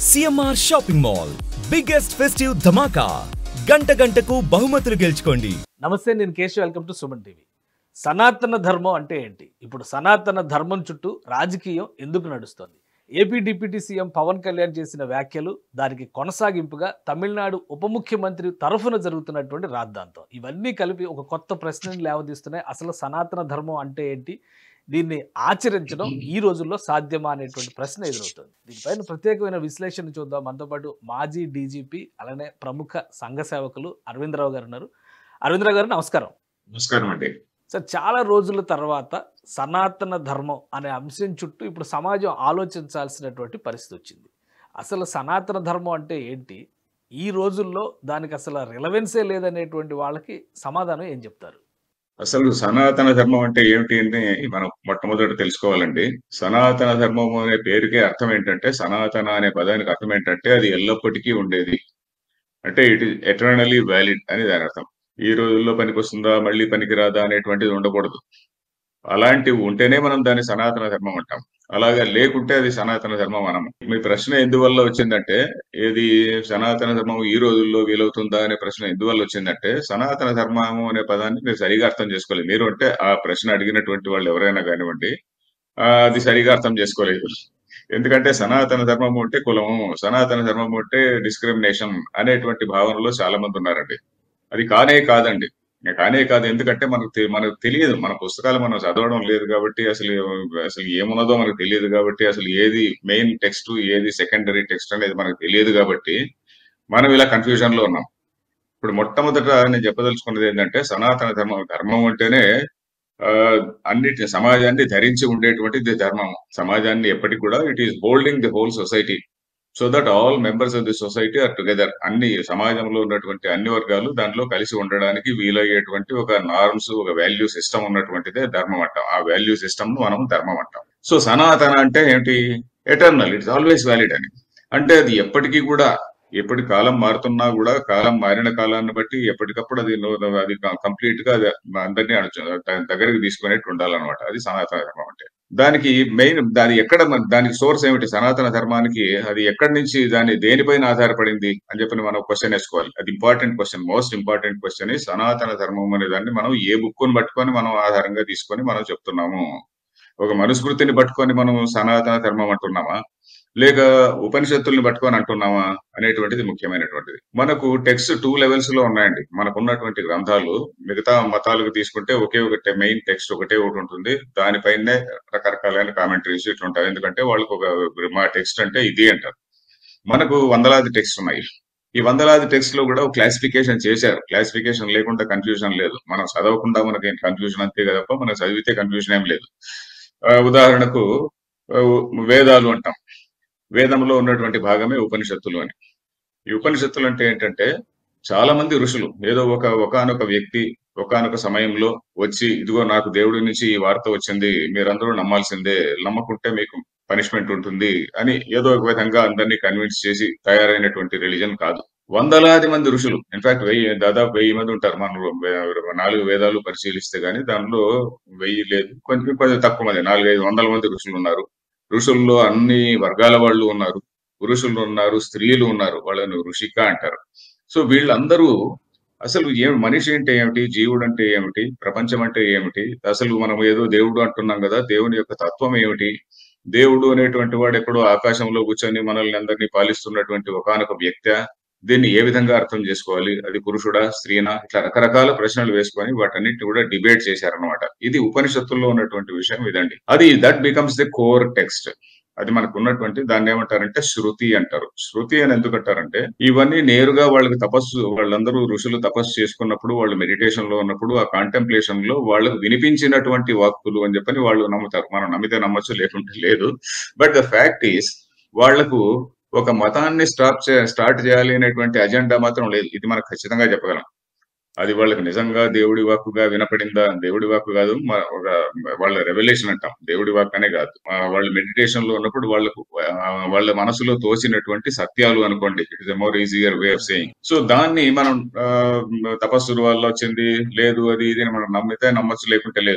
CMR shopping mall biggest festive ధమాకా గంట గంటకు బహుమతులు గెలుచుకోండి నమస్తే నేను Keshav welcome to Suman TV సనాతన ధర్మం అంటే ఏంటి ఇప్పుడు సనాతన ధర్మం చుట్టూ రాజకీయం ఎందుకు నడుస్తోంది AP deputy CM Pawan Kalyan చేసిన వ్యాఖ్యలు దానికి కొనసాగింపుగా తమిళనాడు ఉప ముఖ్యమంత్రి తరఫున జరుగుతున్నటువంటి రాద్ధాంతం ఇవన్నీ కలిపి ఒక కొత్త ప్రశ్నని లేవదీస్తున్నాయి అసలు సనాతన ధర్మం అంటే ఏంటి దీన్ని ఆచరించడం ఈ రోజుల్లో సాధ్యమా అనేటువంటి ప్రశ్న ఎదురవుతుంది దీనిపైన ప్రత్యేకమైన విశ్లేషణ చూద్దాం మనతో పాటు మాజీ డీజీపీ అలానే ప్రముఖ సంఘ సేవకులు అరవిందరావు గారు ఉన్నారు అరవిందరావు గారు నమస్కారం నమస్కారం అండి సార్ చాలా రోజుల తర్వాత సనాతన ధర్మం అనే అంశం చుట్టూ ఇప్పుడు సమాజం ఆలోచించాల్సినటువంటి పరిస్థితి వచ్చింది అసలు సనాతన ధర్మం అంటే ఏంటి ఈ రోజుల్లో దానికి అసలు రిలవెన్సే లేదనేటువంటి వాళ్ళకి సమాధానం ఏం చెప్తారు అసలు సనాతన ధర్మం అంటే ఏమిటి అని మనం మొట్టమొదటి తెలుసుకోవాలండి సనాతన ధర్మం అనే పేరుకే అర్థం ఏంటంటే సనాతన అనే పదానికి అర్థం ఏంటంటే అది ఎల్లప్పటికీ ఉండేది అంటే ఇట్ ఇస్ ఎటర్నలీ వ్యాలిడ్ అని దాని అర్థం ఈ రోజుల్లో పనికొస్తుందా మళ్ళీ పనికిరాదా అనేటువంటిది ఉండకూడదు అలాంటివి ఉంటేనే మనం దాన్ని సనాతన ధర్మం అంటాం అలాగా లేకుంటే అది సనాతన ధర్మం అనము మీ ప్రశ్న ఎందువల్ల వచ్చిందంటే ఏది సనాతన ధర్మం ఈ రోజుల్లో వీలవుతుందా అనే ప్రశ్న ఎందువల్ల వచ్చిందంటే సనాతన ధర్మము అనే పదాన్ని మీరు సరిగా అర్థం చేసుకోలేదు మీరు అంటే ఆ ప్రశ్న అడిగినటువంటి వాళ్ళు ఎవరైనా కానివ్వండి ఆ, అది సరిగా అర్థం చేసుకోలేదు ఎందుకంటే సనాతన ధర్మము అంటే కులము సనాతన ధర్మము అంటే డిస్క్రిమినేషన్ అనేటువంటి భావనలో చాలా మంది ఉన్నారండి అది కానే కాదండి ఇంకా కానే కాదు ఎందుకంటే మనకు తె- మనకు తెలియదు మన పుస్తకాలు మనం చదవడం లేదు కాబట్టి అసలు అసలు ఏమున్నదో మనకు తెలియదు కాబట్టి అసలు ఏది మెయిన్ టెక్స్ట్ ఏది సెకండరీ టెక్స్ట్ అనేది మనకు తెలియదు కాబట్టి మనం ఇలా కన్ఫ్యూజన్ లో ఉన్నాం ఇప్పుడు మొట్టమొదట నేను చెప్పదలుచుకున్నది ఏంటంటే సనాతన ధర్మం ధర్మం అంటేనే ఆ, అన్నిటి సమాజాన్ని ధరించి ఉండేటువంటిది ధర్మం సమాజాన్ని ఎప్పటికి కూడా it is holding the whole society so that all members of the society are together అన్ని సమాజంలో ఉన్నటువంటి అన్ని వర్గాలు దాంట్లో కలిసి ఉండడానికి వీలయ్యేటువంటి ఒక నార్మ్స్ ఒక వాల్యూ సిస్టమ్ ఉన్నటువంటిదే ధర్మం అంటాం ఆ వాల్యూ సిస్టమ్ ను మనం ధర్మం అంటాం సో సనాతన అంటే ఏంటి ఎటర్నల్ ఇట్స్ ఆల్వేస్ వ్యాలిడ్ అని అంటే అది ఎప్పటికీ కూడా ఎప్పటి కాలం మారుతున్నా కూడా కాలం మారిన కాలాన్ని బట్టి ఎప్పటికప్పుడు అది నో- అది కంప్లీట్ గా అది అందరినీ అణచు దగ్గరికి తీసుకునేట్టు ఉండాలన్నమాట అది సనాతన ధర్మం అంటే దానికి మెయిన్ దాని ఎక్కడ మన- దానికి సోర్స్ ఏమిటి సనాతన ధర్మానికి అది ఎక్కడి నుంచి దాని దేనిపైన ఆధారపడింది అని చెప్పి మనం క్వశ్చన్ వేసుకోవాలి అది important question most important question సనాతన ధర్మం అనే దాన్ని మనం ఏ బుక్ ను పట్టుకొని మనం ఆధారంగా తీసుకొని మనం చెప్తున్నాము ఒక మనుస్మృతిని పట్టుకొని మనం సనాతన ధర్మం అంటున్నామా లేక ఉపనిషత్తుల్ని పట్టుకొని అంటున్నామా అనేటువంటిది ముఖ్యమైనటువంటిది మనకు టెక్స్ట్ టూ లెవెల్స్ లో ఉన్నాయండి మనకు ఉన్నటువంటి గ్రంథాలు మిగతా మతాలకు తీసుకుంటే ఒకే ఒకటి మెయిన్ టెక్స్ట్ ఒకటే ఒకటి ఉంటుంది దానిపైనే రకరకాలైన కామెంటరీస్ ఇట్లా ఉంటాయి ఎందుకంటే వాళ్ళకు ఒక మా టెక్స్ట్ అంటే ఇది అంటారు మనకు వందలాది టెక్స్ట్ ఉన్నాయి ఈ వందలాది టెక్స్ట్ లో కూడా క్లాసిఫికేషన్ చేశారు క్లాసిఫికేషన్ లేకుండా కన్ఫ్యూజన్ లేదు మనం చదవకుండా మనకి కన్ఫ్యూజన్ అంతే కదా తప్ప మనం చదివితే కన్ఫ్యూజన్ ఏం లేదు ఆ, ఉదాహరణకు ఆ, వేదాలు అంటాం వేదంలో ఉన్నటువంటి భాగమే ఉపనిషత్తులు అని ఈ ఉపనిషత్తులు అంటే ఏంటంటే చాలా మంది ఋషులు ఏదో ఒక ఒకానొక వ్యక్తి ఒకానొక సమయంలో వచ్చి ఇదిగో నాకు దేవుడి నుంచి ఈ వార్త వచ్చింది మీరందరూ నమ్మాల్సిందే నమ్మకుంటే మీకు పనిష్మెంట్ ఉంటుంది అని ఏదో ఒక విధంగా అందరినీ కన్విన్స్ చేసి తయారైనటువంటి రిలీజన్ కాదు వందలాది మంది ఋషులు ఇన్ఫాక్ట్ వెయ్యి దాదాపు వెయ్యి మంది ఉంటారు మనం వే- నాలుగు వేదాలు పరిశీలిస్తే గానీ దానిలో వెయ్యి లేదు కొంచెం కొంచెం తక్కువ మంది నాలుగైదు వందల మంది ఋషులు ఉన్నారు ఋషుల్లో అన్ని వర్గాల వాళ్ళు ఉన్నారు పురుషులు ఉన్నారు స్త్రీలు ఉన్నారు వాళ్ళని ఋషిక అంటారు సో వీళ్ళందరూ అసలు ఏ మనిషి అంటే ఏమిటి జీవుడు అంటే ఏమిటి ప్రపంచం అంటే ఏమిటి అసలు మనం ఏదో దేవుడు అంటున్నాం కదా దేవుని యొక్క తత్వం ఏమిటి దేవుడు అనేటువంటి వాడు ఎక్కడో ఆకాశంలో కూర్చొని మనల్ని అందరినీ పాలిస్తున్నటువంటి ఒకానొక వ్యక్తి దీన్ని ఏ విధంగా అర్థం చేసుకోవాలి అది పురుషుడా స్త్రీనా ఇట్లా రకరకాల ప్రశ్నలు వేసుకొని వాటన్నిటిని కూడా డిబేట్ చేశారనమాట ఇది ఉపనిషత్తుల్లో ఉన్నటువంటి విషయం ఇదండి అది that becomes the core text అది మనకు ఉన్నటువంటి దాన్ని ఏమంటారంటే శృతి అంటారు శృతి అని ఎందుకు అంటారంటే ఇవన్నీ నేరుగా వాళ్ళకి తపస్సు వాళ్ళందరూ ఋషులు తపస్సు చేసుకున్నప్పుడు వాళ్ళు మెడిటేషన్ లో ఉన్నప్పుడు ఆ కాంటెంప్లేషన్ లో వాళ్ళకు వినిపించినటువంటి వాక్కులు అని చెప్పని వాళ్ళు నమ్ముతారు మనం నమ్మితే నమ్మచ్చు లేకుంటే లేదు బట్ ద ఫ్యాక్ట్ ఈస్ వాళ్లకు ఒక మతాన్ని స్టాప్ స్టార్ట్ చేయాలి అనేటువంటి అజెండా మాత్రం లేదు ఇది మనకు ఖచ్చితంగా చెప్పగలం అది వాళ్ళకి నిజంగా దేవుడి వాక్కుగా వినపడిందా దేవుడి వాక్కు కాదు మ- ఒక వాళ్ళ రెవల్యూషన్ అంటాం దేవుడి వాక్ అనే కాదు ఆ, వాళ్ళు మెడిటేషన్ లో ఉన్నప్పుడు వాళ్ళకు ఆ, వాళ్ళ మనసులో తోచినటువంటి సత్యాలు అనుకోండి it is more easier way of saying so దాన్ని మనం ఆ, తపస్సుల వల్ల వచ్చింది లేదు అది ఇది అని మనం నమ్మితే నమ్మచ్చు లేకుంటే లేదు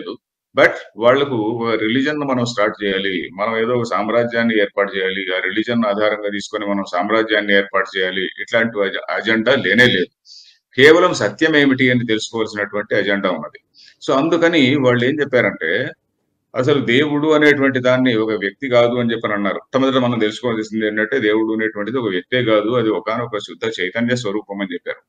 బట్ వాళ్లకు రిలీజన్ మనం స్టార్ట్ చేయాలి మనం ఏదో ఒక సామ్రాజ్యాన్ని ఏర్పాటు చేయాలి ఆ రిలీజన్ ఆధారంగా తీసుకొని మనం సామ్రాజ్యాన్ని ఏర్పాటు చేయాలి ఇట్లాంటి అజ- అజెండా లేనే లేదు కేవలం సత్యం ఏమిటి అని తెలుసుకోవాల్సినటువంటి అజెండా ఉన్నది సో అందుకని వాళ్ళు ఏం చెప్పారంటే అసలు దేవుడు అనేటువంటి దాన్ని ఒక వ్యక్తి కాదు అని చెప్పని అన్నారు మొట్టమొదట మనం తెలుసుకోవాల్సింది ఏంటంటే దేవుడు అనేటువంటిది ఒక వ్యక్తే కాదు అది ఒకనొక శుద్ధ చైతన్య స్వరూపం అని చెప్పారు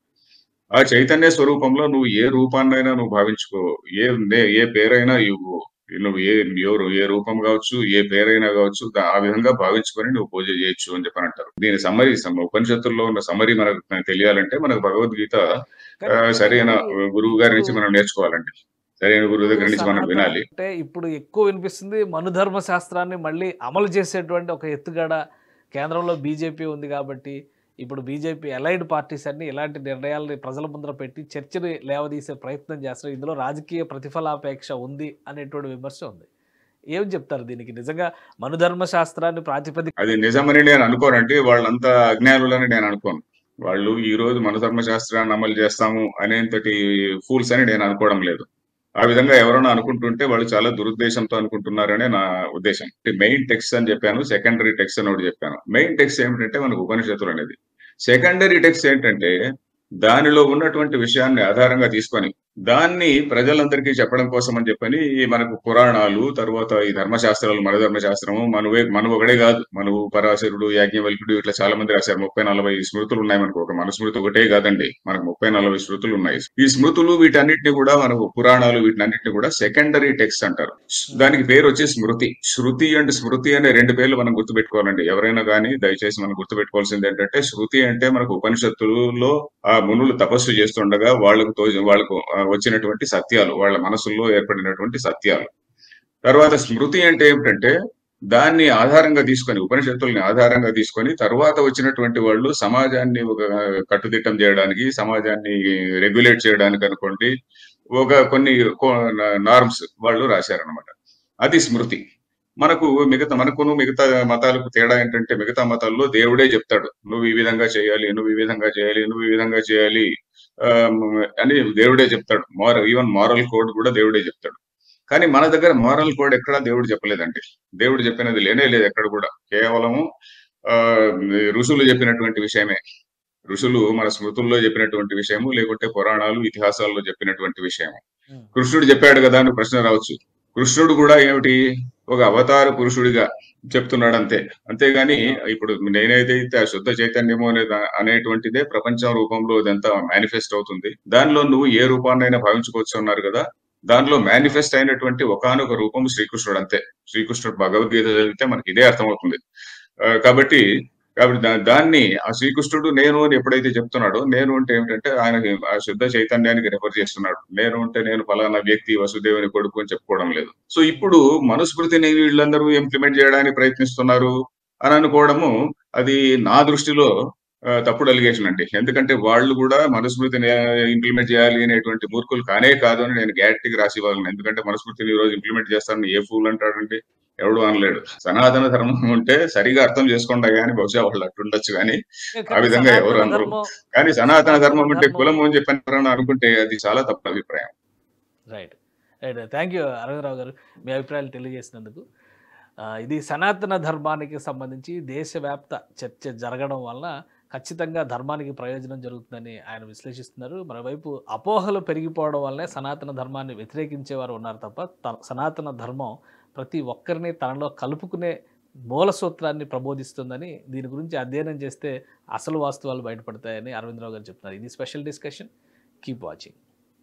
ఆ చైతన్య స్వరూపంలో నువ్వు ఏ రూపాన్నైనా నువ్వు భావించుకో ఏ నే- ఏ పేరైనా ఇవ్వు నువ్వు ఏ ఎవరు ఏ రూపం కావచ్చు ఏ పేరైనా కావచ్చు దా- ఆ విధంగా భావించుకొని నువ్వు పూజ చేయొచ్చు అని చెప్పని అంటారు దీని సమ్మరి ఉపనిషత్తుల్లో ఉన్న సమ్మరి మనకు తెలియాలంటే మనకు భగవద్గీత ఆ, సరైన గురువు గారి నుంచి మనం నేర్చుకోవాలండి సరైన గురువు దగ్గర నుంచి మనం సనాతన వినాలి అంటే ఇప్పుడు ఎక్కువ వినిపిస్తుంది మనుధర్మ శాస్త్రాన్ని మళ్ళీ అమలు చేసేటువంటి ఒక ఎత్తుగడ కేంద్రంలో బీజేపీ ఉంది కాబట్టి ఇప్పుడు బీజేపీ అలైడ్ పార్టీస్ అన్ని ఇలాంటి నిర్ణయాలని ప్రజల ముందర పెట్టి చర్చని లేవదీసే ప్రయత్నం చేస్తారు ఇందులో రాజకీయ ప్రతిఫలాపేక్ష ఉంది అనేటువంటి విమర్శ ఉంది ఏం చెప్తారు దీనికి నిజంగా మనుధర్మ శాస్త్రాన్ని ప్రాతిపదిక అది నిజమని నేను అనుకోనండి వాళ్ళంతా అజ్ఞానులని నేను అనుకోను వాళ్ళు ఈ రోజు మన ధర్మశాస్త్రాన్ని అమలు చేస్తాము అనేంతటి ఫూల్స్ అని నేను అనుకోవడం లేదు ఆ విధంగా ఎవరైనా అనుకుంటుంటే వాళ్ళు చాలా దురుద్దేశంతో అనుకుంటున్నారనే నా ఉద్దేశం మెయిన్ టెక్స్ట్ అని చెప్పాను సెకండరీ టెక్స్ట్ అని ఒకటి చెప్పాను మెయిన్ టెక్స్ట్ ఏమిటంటే మనకు ఉపనిషత్తులు అనేది సెకండరీ టెక్స్ట్ ఏంటంటే దానిలో ఉన్నటువంటి విషయాన్ని ఆధారంగా తీసుకొని దాన్ని ప్రజలందరికీ చెప్పడం కోసం అని చెప్పని ఈ మనకు పురాణాలు తర్వాత ఈ ధర్మశాస్త్రాలు మన ధర్మశాస్త్రము మనవే మన ఒకడే కాదు మనవు పరాశరుడు యాజ్ఞవల్కుడు ఇట్లా చాలా మంది రాశారు ముప్పై నలభై స్మృతులు ఉన్నాయి మనకు ఒక మన స్మృతి ఒకటే కాదండి మనకు ముప్పై నలభై స్మృతులు ఉన్నాయి ఈ స్మృతులు వీటన్నిటిని కూడా మనకు పురాణాలు వీటన్నిటిని కూడా సెకండరీ టెక్స్ట్ అంటారు దానికి పేరు వచ్చి స్మృతి శృతి అండ్ స్మృతి అనే రెండు పేర్లు మనం గుర్తుపెట్టుకోవాలండి ఎవరైనా కానీ దయచేసి మనం గుర్తుపెట్టుకోవాల్సింది ఏంటంటే శృతి అంటే మనకు ఉపనిషత్తులలో ఆ మునులు తపస్సు చేస్తుండగా వాళ్ళకు తో వాళ్ళకు ఆ, వచ్చినటువంటి సత్యాలు వాళ్ళ మనసుల్లో ఏర్పడినటువంటి సత్యాలు తర్వాత స్మృతి అంటే ఏమిటంటే దాన్ని ఆధారంగా తీసుకొని ఉపనిషత్తుల్ని ఆధారంగా తీసుకొని తర్వాత వచ్చినటువంటి వాళ్ళు సమాజాన్ని ఒక కట్టుదిట్టం చేయడానికి సమాజాన్ని రెగ్యులేట్ చేయడానికి అనుకోండి ఒక కొన్ని నార్మ్స్ వాళ్ళు రాశారనమాట అది స్మృతి మనకు మిగతా మనకును మిగతా మతాలకు తేడా ఏంటంటే మిగతా మతాల్లో దేవుడే చెప్తాడు నువ్వు ఈ విధంగా చేయాలి నువ్వు ఈ విధంగా చేయాలి నువ్వు ఈ విధంగా చేయాలి ఆమ్, అని దేవుడే చెప్తాడు మారల్ ఈవెన్ మారల్ కోడ్ కూడా దేవుడే చెప్తాడు కానీ మన దగ్గర మారల్ కోడ్ ఎక్కడా దేవుడు చెప్పలేదండి దేవుడు చెప్పినది లేనే లేదు ఎక్కడ కూడా కేవలము ఆ ఋషులు చెప్పినటువంటి విషయమే ఋషులు మన స్మృతుల్లో చెప్పినటువంటి విషయము లేకుంటే పురాణాలు ఇతిహాసాల్లో చెప్పినటువంటి విషయము కృష్ణుడు చెప్పాడు కదా అని ప్రశ్న రావచ్చు కృష్ణుడు కూడా ఏమిటి ఒక అవతార పురుషుడిగా చెప్తున్నాడు అంతే అంతేగాని ఇప్పుడు నేనైతే ఆ శుద్ధ చైతన్యము అనే దా- అనేటువంటిదే ప్రపంచం రూపంలో ఇదంతా మేనిఫెస్ట్ అవుతుంది దానిలో నువ్వు ఏ రూపాన్నైనా భావించుకోవచ్చు అన్నారు కదా దానిలో మేనిఫెస్ట్ అయినటువంటి ఒకానొక రూపం శ్రీకృష్ణుడు అంతే శ్రీకృష్ణుడు భగవద్గీత చదివితే మనకి ఇదే అర్థమవుతుంది ఆ, కాబట్టి కాబట్టి దా- దాన్ని ఆ శ్రీకృష్ణుడు నేను అని ఎప్పుడైతే చెప్తున్నాడో నేను అంటే ఏమిటంటే ఆయన ఆ శుద్ధ చైతన్యానికి రెఫర్ చేస్తున్నాడు నేను అంటే నేను ఫలానా వ్యక్తి వసుదేవుని కొడుకు అని చెప్పుకోవడం లేదు సో ఇప్పుడు మనుస్మృతిని వీళ్ళందరూ ఇంప్లిమెంట్ చేయడానికి ప్రయత్నిస్తున్నారు అని అనుకోవడము అది నా దృష్టిలో ఆ, తప్పుడు అలిగేషన్ అండి ఎందుకంటే వాళ్ళు కూడా మనుస్మృతిని ఇంప్లిమెంట్ చేయాలి అనేటువంటి మూర్ఖులు కానే కాదు అని నేను గ్యారెంటీకి రాసి ఇవ్వగలను ఎందుకంటే మనుస్మృతిని ఈ రోజు ఇంప్లిమెంట్ చేస్తానని ఏ ఫూల్ అంటాడండి ఎవడు అనలేడు సనాతన ధర్మం ఉంటే సరిగా అర్థం చేసుకోండి కానీ బహుశా వాళ్ళు అట్టుండొచ్చు కానీ ఆ విధంగా ఎవరు సనాతన అనరు. ధర్మం కానీ సనాతన ధర్మం అంటే ధర్మం- కులం అని చెప్పని అనుకుంటే అది చాలా తప్పు అభిప్రాయం right right thank you Aravinda Rao garu మీ అభిప్రాయాలు తెలియజేసినందుకు ఆ, ఇది సనాతన ధర్మానికి సంబంధించి దేశవ్యాప్త చర్చ జరగడం వలన ఖచ్చితంగా ధర్మానికి ప్రయోజనం జరుగుతుందని ఆయన విశ్లేషిస్తున్నారు మరోవైపు అపోహలు పెరిగిపోవడం వల్లనే సనాతన ధర్మాన్ని వ్యతిరేకించేవారు ఉన్నారు తప్ప త- సనాతన ధర్మం ప్రతి ఒక్కరిని తనలో కలుపుకునే మూల సూత్రాన్ని ప్రబోధిస్తుందని దీని గురించి అధ్యయనం చేస్తే అసలు వాస్తవాలు బయటపడతాయని అరవిందరావు గారు చెప్తున్నారు ఇది స్పెషల్ డిస్కషన్ కీప్ వాచింగ్